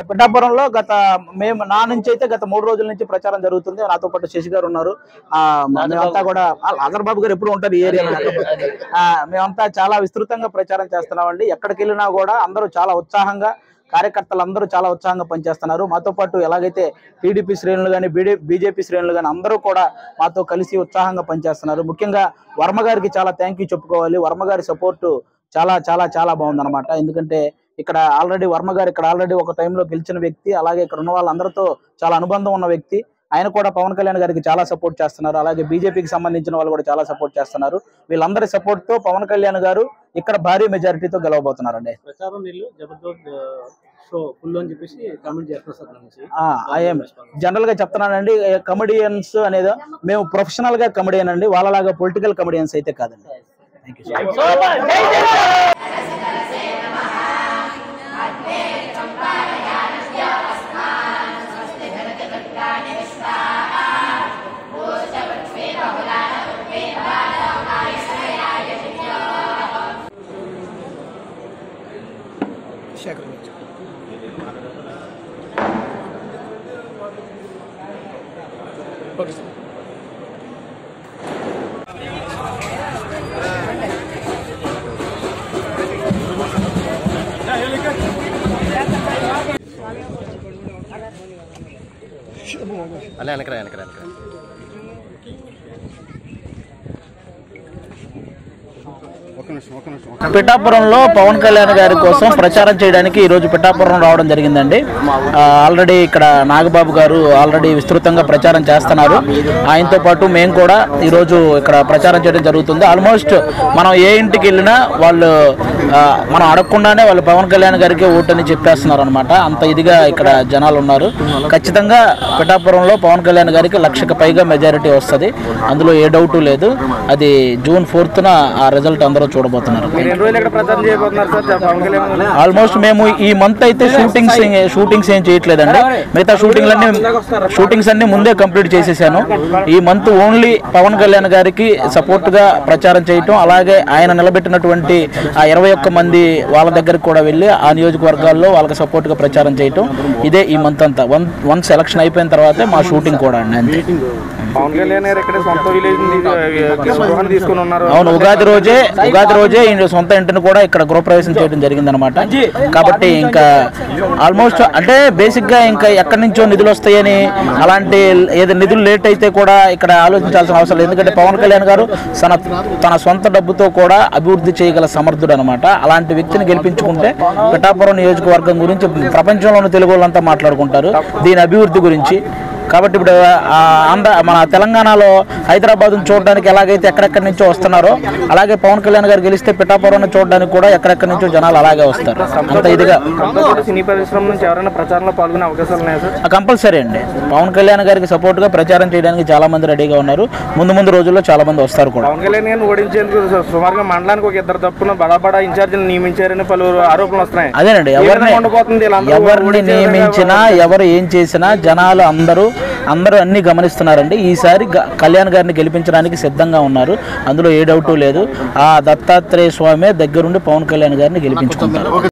పిఠాపురంలో గత మేము నా నుంచి అయితే గత మూడు రోజుల నుంచి ప్రచారం జరుగుతుంది నాతో పాటు శశి గారు ఉన్నారు ఆ మేమంతా కూడా ఆదర్ బాబు గారు ఎప్పుడు ఉంటారు ఈ ఏరియాలో ఆ, మేమంతా చాలా విస్తృతంగా ప్రచారం చేస్తున్నామండి ఎక్కడికి వెళ్ళినా కూడా అందరూ చాలా ఉత్సాహంగా కార్యకర్తలు అందరూ చాలా ఉత్సాహంగా పనిచేస్తున్నారు మాతో పాటు ఎలాగైతే టీడీపీ శ్రేణులు కానీ బీడీ బీజేపీ శ్రేణులు కానీ అందరూ కూడా మాతో కలిసి ఉత్సాహంగా పనిచేస్తున్నారు ముఖ్యంగా వర్మ గారికి చాలా థ్యాంక్ యూ చెప్పుకోవాలి వర్మ గారి సపోర్టు చాలా చాలా చాలా బాగుందన్నమాట ఎందుకంటే ఇక్కడ ఆల్రెడీ వర్మ గారు ఇక్కడ ఆల్రెడీ ఒక టైంలో గెలిచిన వ్యక్తి అలాగే ఇక్కడ ఉన్న వాళ్ళందరితో చాలా అనుబంధం ఉన్న వ్యక్తి ఆయన కూడా పవన్ కళ్యాణ్ గారికి చాలా సపోర్ట్ చేస్తున్నారు అలాగే బీజేపీకి సంబంధించిన వాళ్ళు కూడా చాలా సపోర్ట్ చేస్తున్నారు వీళ్ళందరి సపోర్ట్ తో పవన్ కళ్యాణ్ గారు ఇక్కడ భారీ మెజారిటీతో గెలవబోతున్నారండి ప్రచారం నీళ్ళు జబర్దస్త్ షో ఫుల్ అని చెప్పేసి కామెంట్ చేస్తారు సార్ దాని నుంచి ఐఎం జనరల్ గా చెప్తున్నానండి కమెడియన్స్ అనేది మేము ప్రొఫెషనల్ గా కమెడియన్ అండి వాళ్ళలాగా పొలిటికల్ కమెడియన్స్ అయితే కాదండి థ్యాంక్ యూ అలా వెనకరా వెనకరా వెనకరా పిఠాపురంలో పవన్ కళ్యాణ్ గారి కోసం ప్రచారం చేయడానికి ఈ రోజు పిఠాపురం రావడం జరిగిందండి ఆ, ఆల్రెడీ ఇక్కడ నాగబాబు గారు ఆల్రెడీ విస్తృతంగా ప్రచారం చేస్తున్నారు ఆయనతో పాటు మేము కూడా ఈ రోజు ఇక్కడ ప్రచారం చేయడం జరుగుతుంది ఆల్మోస్ట్ మనం ఏ ఇంటికి వెళ్ళినా వాళ్ళు ఆ, మనం అడగకుండానే వాళ్ళు పవన్ కళ్యాణ్ గారికి ఓటని చెప్పేస్తున్నారు అనమాట అంత ఇదిగా ఇక్కడ జనాలు ఉన్నారు ఖచ్చితంగా పిఠాపురంలో పవన్ కళ్యాణ్ గారికి లక్షకు పైగా మెజారిటీ వస్తుంది అందులో ఏ డౌట్ లేదు అది జూన్ ఫోర్త్న ఆ రిజల్ట్ అందరూ చూడబోతున్నారు ఎన్ని రోజులు ఇక్కడ ప్రచారం చేయబోతున్నారు సార్ పవన్ కళ్యాణ్ ఆల్మోస్ట్ మేము ఈ మంత్ అయితే షూటింగ్స్ షూటింగ్స్ ఏం చేయట్లేదండి మిగతా షూటింగ్లన్నీ షూటింగ్స్ అన్ని ముందే కంప్లీట్ చేసేసాను ఈ మంత్ ఓన్లీ పవన్ కళ్యాణ్ గారికి సపోర్ట్ గా ప్రచారం చేయటం అలాగే ఆయన నిలబెట్టినటువంటి ఆ ఇరవై ఒక్క మంది వాళ్ళ దగ్గరికి కూడా వెళ్ళి ఆ నియోజకవర్గాల్లో వాళ్ళకి సపోర్ట్ గా ప్రచారం చేయటం ఇదే ఈ మంత్ అంతా వన్ వన్ సెలక్షన్ అయిపోయిన తర్వాతే మా షూటింగ్ కూడా అండి అంతే పవన్ కళ్యాణ్ గారు ఇక్కడ సొంత విలేజ్ గృహాన్ని తీసుకుని ఉన్నారు అవును ఉగాది రోజే ఉగాది రోజే ఈయన సొంత ఇంటిని కూడా ఇక్కడ గృహప్రవేశం చేయడం జరిగిందనమాట కాబట్టి ఇంకా ఆల్మోస్ట్ అంటే బేసిక్ గా ఇంకా ఎక్కడి నుంచో నిధులు వస్తాయని అలాంటి ఏదో నిధులు లేట్ అయితే కూడా ఇక్కడ ఆలోచించాల్సిన అవసరం లేదు ఎందుకంటే పవన్ కళ్యాణ్ గారు తన తన సొంత డబ్బుతో కూడా అభివృద్ధి చేయగల సమర్థుడు అనమాట అలాంటి వ్యక్తిని గెలిపించుకుంటే పిఠాపురం నియోజకవర్గం గురించి ప్రపంచంలోని తెలుగు వాళ్ళంతా మాట్లాడుకుంటారు దీని అభివృద్ధి గురించి కాబట్టి ఇప్పుడు ఆ, ఆంధ్ర మన తెలంగాణలో హైదరాబాద్ చూడడానికి ఎలాగైతే ఎక్కడెక్కడి నుంచో వస్తున్నారో అలాగే పవన్ కళ్యాణ్ గారు గెలిస్తే పిఠాపురం చూడడానికి కూడా ఎక్కడెక్కడి నుంచో జనాలు అలాగే వస్తారు అంత ఇదిగా సినీ పరిశ్రమ నుంచి ఎవరైనా ప్రచారంలో పాల్గొనే అవకాశాలు ఉన్నాయా సార్ కంపల్సరీ అండి పవన్ కళ్యాణ్ గారికి సపోర్ట్ గా ప్రచారం చేయడానికి చాలా మంది రెడీగా ఉన్నారు ముందు ముందు రోజుల్లో చాలా మంది వస్తారు కూడా పవన్ కళ్యాణ్ గారిని ఓడించేందుకు సు- సుమారుగా మండలానికి ఒక ఇద్దరు తప్పున బడా బడా ఇన్ఛార్జీలు నియమించారని పలువురు ఆరోపణలు వస్తున్నాయి అదేనండి ఏ ఎవరిని విధంగా ఉండబోతుంది వీళ్ళందరూ ఎవరిని ఓడించే విధంగా నియమించినా ఎవరు ఏం చేసినా జనాలు అందరూ అందరూ అన్ని గమనిస్తున్నారండి ఈసారి గ- కళ్యాణ్ గారిని గెలిపించడానికి సిద్ధంగా ఉన్నారు అందులో ఏ డౌటు లేదు ఆ దత్తాత్రేయ స్వామి దగ్గరుండి పవన్ కళ్యాణ్ గారిని గెలిపించుకుంటారు